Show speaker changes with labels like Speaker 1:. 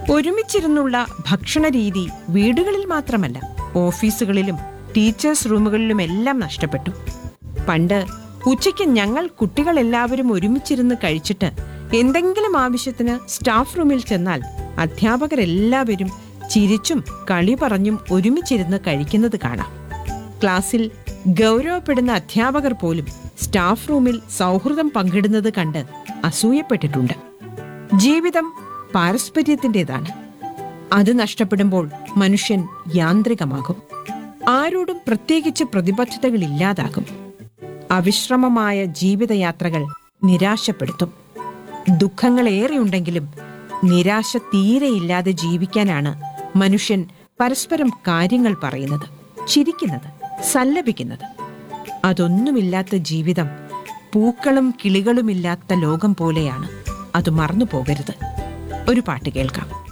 Speaker 1: ഒരുമിച്ചിരുന്നുള്ള ഭക്ഷണ രീതി വീടുകളിൽ മാത്രമല്ല ഓഫീസുകളിലും ടീച്ചേഴ്സ് റൂമുകളിലും എല്ലാം നഷ്ടപ്പെട്ടു പണ്ട് ഉച്ചയ്ക്ക് ഞങ്ങൾ കുട്ടികളെല്ലാവരും ഒരുമിച്ചിരുന്ന് കഴിച്ചിട്ട് എന്തെങ്കിലും ആവശ്യത്തിന് സ്റ്റാഫ് റൂമിൽ ചെന്നാൽ അധ്യാപകരെല്ലാവരും ചിരിച്ചും കളി പറഞ്ഞും ഒരുമിച്ചിരുന്ന് കഴിക്കുന്നത് കാണാം ക്ലാസ്സിൽ ഗൗരവപ്പെടുന്ന അധ്യാപകർ പോലും സ്റ്റാഫ് റൂമിൽ സൗഹൃദം പങ്കിടുന്നത് കണ്ട് അസൂയപ്പെട്ടിട്ടുണ്ട് ജീവിതം പാരസ്പര്യത്തിൻ്റെതാണ് അത് നഷ്ടപ്പെടുമ്പോൾ മനുഷ്യൻ യാന്ത്രികമാകും ആരോടും പ്രത്യേകിച്ച് പ്രതിബദ്ധതകളില്ലാതാകും അവിശ്രമമായ ജീവിതയാത്രകൾ നിരാശപ്പെടുത്തും ദുഃഖങ്ങളേറെയുണ്ടെങ്കിലും നിരാശ തീരെയില്ലാതെ ജീവിക്കാനാണ് മനുഷ്യൻ പരസ്പരം കാര്യങ്ങൾ പറയുന്നത് ചിരിക്കുന്നത് സല്ലപിക്കുന്നത് അതൊന്നുമില്ലാത്ത ജീവിതം പൂക്കളും കിളികളുമില്ലാത്ത ലോകം പോലെയാണ് അത് മറന്നു പോകരുത് ഒരു പാട്ട് കേൾക്കാം